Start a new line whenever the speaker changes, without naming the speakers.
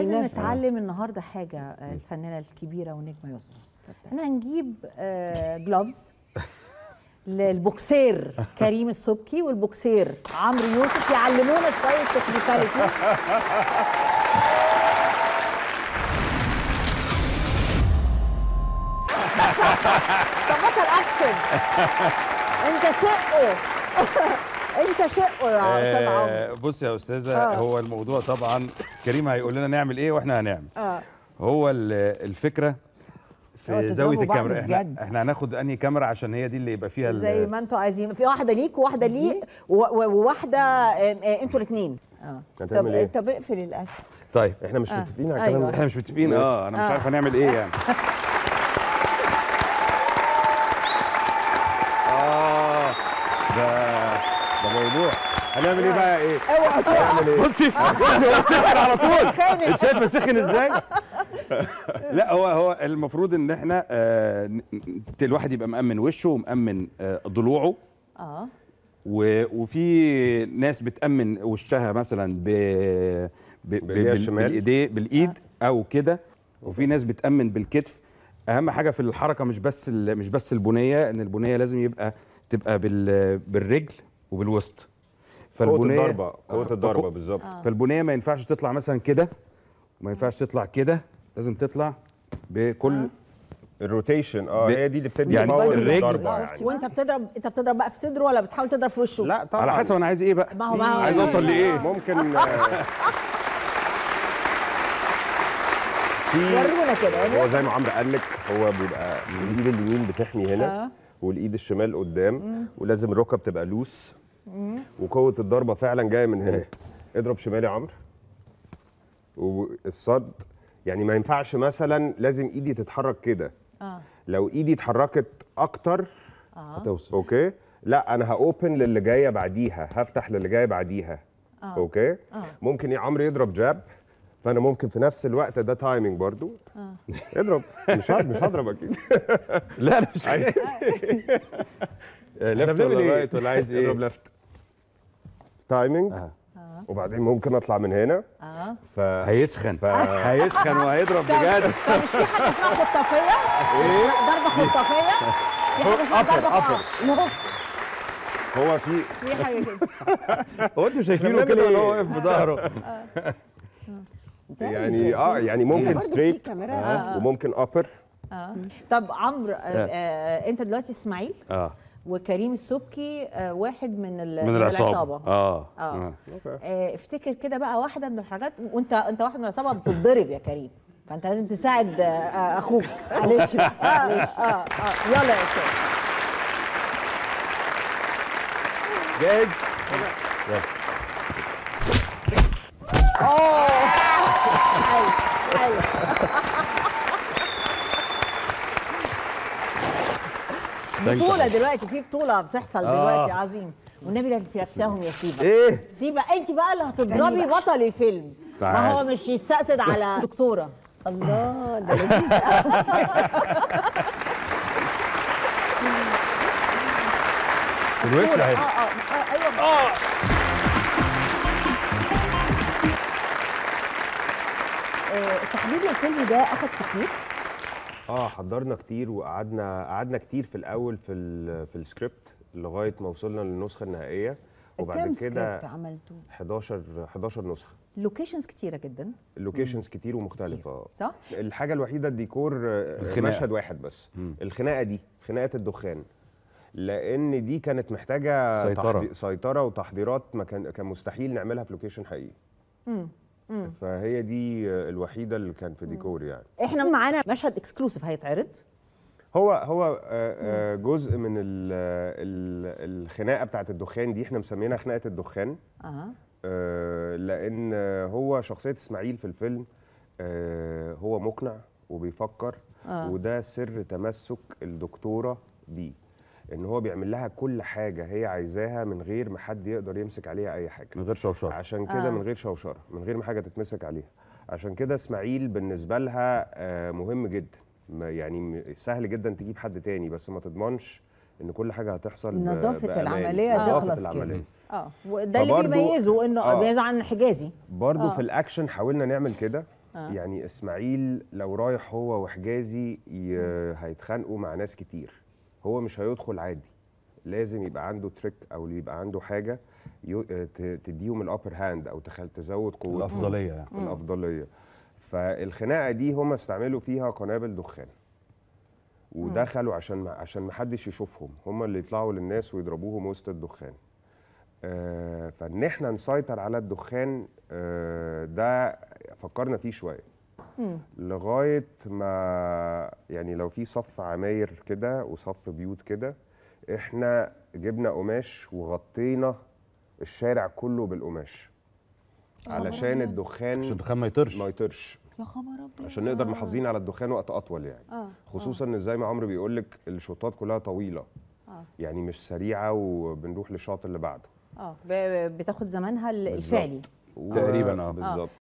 لازم
نفس.
نتعلم النهارده حاجه آه، الفنانه الكبيره والنجمه يسرا احنا هنجيب جلوفز للبوكسير كريم السبكي والبوكسير عمرو يوسف يعلمونا شويه تكنيكاليتيز طب بطل اكشن انت شقه انت شقه يا استاذ عمرو
آه، بص يا استاذه
آه.
هو الموضوع طبعا كريم هيقول لنا نعمل ايه واحنا هنعمل
اه
هو ال- الفكره
هو
في
تضربوا
زاويه
بعض
الكاميرا احنا
بجد.
احنا هناخد انهي كاميرا عشان هي دي اللي يبقى فيها ال-
زي ما انتوا عايزين في واحده ليك وواحده ليه و- و- وواحده آم، آه، انتوا الاثنين اه
طب
هتعمل ايه؟
طب اقفل الاسد
طيب
احنا مش
آه.
متفقين على
أيوة.
الكلام ده
احنا مش متفقين اه انا مش
آه.
عارف هنعمل ايه يعني
اه ده ده موضوع هنعمل ايه بقى ايه؟
اوعى
هنعمل ايه؟
بصي بصي هو سخن على طول
خانق.
انت شايفه سخن ازاي؟ لا هو هو المفروض ان احنا آه ن- ن- الواحد يبقى مأمن وشه ومأمن آه ضلوعه
اه
و- وفي ناس بتأمن وشها مثلا ب ب- ب-
بالإيد
بال-
الشمال.
بالايديه بالايد او كده وفي ناس بتأمن بالكتف اهم حاجه في الحركه مش بس ال- مش بس البنيه ان البنيه لازم يبقى تبقى بال بالرجل وبالوسط
قوة
فالبنية-
الضربة قوة
ف-
الضربة
فكو-
بالظبط
فالبنيه ما ينفعش تطلع مثلا كده وما ينفعش تطلع كده لازم تطلع بكل
الروتيشن اه
ب-
هي دي اللي بتدي
يعني
باور
الرجل-
للضربة يعني
وانت بتضرب انت بتضرب بقى في صدره ولا بتحاول تضرب في وشه
لا طبعا
على حسب انا عايز ايه بقى
ما هو- ما هو-
عايز اوصل لايه
ممكن آه، في
ورونا كده يعني
هو زي ما عمرو قال لك هو بيبقى الايد اليمين بتحمي هنا
آه.
والايد الشمال قدام ولازم الركب تبقى لوس وقوه الضربه فعلا جايه من هنا اضرب شمال يا عمرو والصد يعني ما ينفعش مثلا لازم ايدي تتحرك كده
اه
لو ايدي اتحركت اكتر
هتوصل
اوكي لا انا هاوبن للي جايه بعديها هفتح للي جايه بعديها
آه.
اوكي
آه.
ممكن يا عمرو يضرب جاب فانا ممكن في نفس الوقت ده تايمنج برضو اضرب مش هضرب مش هضرب اكيد
لا انا مش عايز لفت
بنعمل
ولا
إيه؟
رايت ولا عايز ايه
اضرب لفت تايمنج
آه.
وبعدين ممكن اطلع من هنا
اه
ف
هيسخن
ف-
هيسخن وهيضرب
طب
بجد
طب مش في حاجه اسمها خطافيه؟
ايه
ضربه خطافيه؟ في حاجه اسمها
أبر-
ضربه
أبر.
خ-
هو في
في حاجه كده
هو انتوا شايفينه
بنعمل
كده ولا
إيه؟
هو واقف في ظهره
يعني اه يعني ممكن
برضه في
ستريت
كاميرات.
وممكن ابر
اه طب عمرو آه، آه، انت دلوقتي اسماعيل
اه
وكريم السبكي آه، واحد من ال-
من العصابه اه
اه
آه.
آه، افتكر كده بقى واحده من الحاجات وانت انت واحد من العصابه بتتضرب يا كريم فانت لازم تساعد آه، آه، اخوك معلش معلش اه اه يلا يا استاذ
جاهز
اوه ايوه ايوه بطولة دلوقتي في بطولة بتحصل
آه.
دلوقتي عظيم والنبي لا تنساهم يا سيبا
ايه
سيبا انت بقى اللي هتضربي
بقى.
بطل الفيلم ما
تعال.
هو مش يستأسد على دكتورة
الله ده لذيذ
الوش
اه
اهي
اه آه، ايوه آه، تحديد الفيلم ده اخد كتير
اه حضرنا كتير وقعدنا قعدنا كتير في الاول في ال في السكريبت لغايه ما وصلنا للنسخه النهائيه
كام
وبعد
سكريبت
كده
عملته
11 11 نسخه
لوكيشنز كتيرة جدا
اللوكيشنز كتير ومختلفه
صح؟
الحاجه الوحيده الديكور آه،
الخناقة.
مشهد واحد بس الخناقه دي خناقه الدخان لان دي كانت محتاجه
سيطرة.
تحضي- سيطره وتحضيرات ما كان كان مستحيل نعملها في لوكيشن حقيقي فهي دي آه، الوحيده اللي كان في ديكور يعني
احنا معانا مشهد اكسكلوسيف هيتعرض
هو هو آه، آه، جزء من ال- ال- الخناقه بتاعت الدخان دي احنا مسمينها خناقه الدخان
اه
آه، لان آه، هو شخصيه اسماعيل في الفيلم آه، هو مقنع وبيفكر
آه.
وده سر تمسك الدكتوره بيه ان هو بيعمل لها كل حاجه هي عايزاها من غير ما حد يقدر يمسك عليها اي حاجه
من غير شوشره
عشان كده
آه.
من غير شوشره من غير ما حاجه تتمسك عليها عشان كده اسماعيل بالنسبه لها آه، مهم جدا ما- يعني م- سهل جدا تجيب حد تاني بس ما تضمنش ان كل حاجه هتحصل ب-
نظافة
بأمان.
العملية
نظافة
تخلص كده.
العملية.
اه وده اللي
فبرضو-
بيميزه انه
آه.
بيميزه عن حجازي
برضو
آه.
في الاكشن حاولنا نعمل كده
آه.
يعني اسماعيل لو رايح هو وحجازي ي... هيتخانقوا مع ناس كتير هو مش هيدخل عادي لازم يبقى عنده تريك او يبقى عنده حاجه يو... ت... تديهم الابر هاند او تخل... تزود قوتهم
الافضليه يعني
الافضليه فالخناقه دي هم استعملوا فيها قنابل دخان ودخلوا عشان ما عشان ما حدش يشوفهم هم اللي يطلعوا للناس ويضربوهم وسط الدخان آه فان احنا نسيطر على الدخان آه ده فكرنا فيه شويه لغايه ما يعني لو في صف عماير كده وصف بيوت كده احنا جبنا قماش وغطينا الشارع كله بالقماش علشان الدخان
عشان الدخان ما يطرش
ما يطرش
يا خبر ابيض
عشان نقدر محافظين على الدخان وقت اطول يعني
اه
خصوصا ان زي ما عمرو بيقول لك الشوطات كلها طويله
آه.
يعني مش سريعه وبنروح للشاط اللي بعده
اه ب- بتاخد زمانها ال- الفعلي
و-
تقريباً، آه.
بالظبط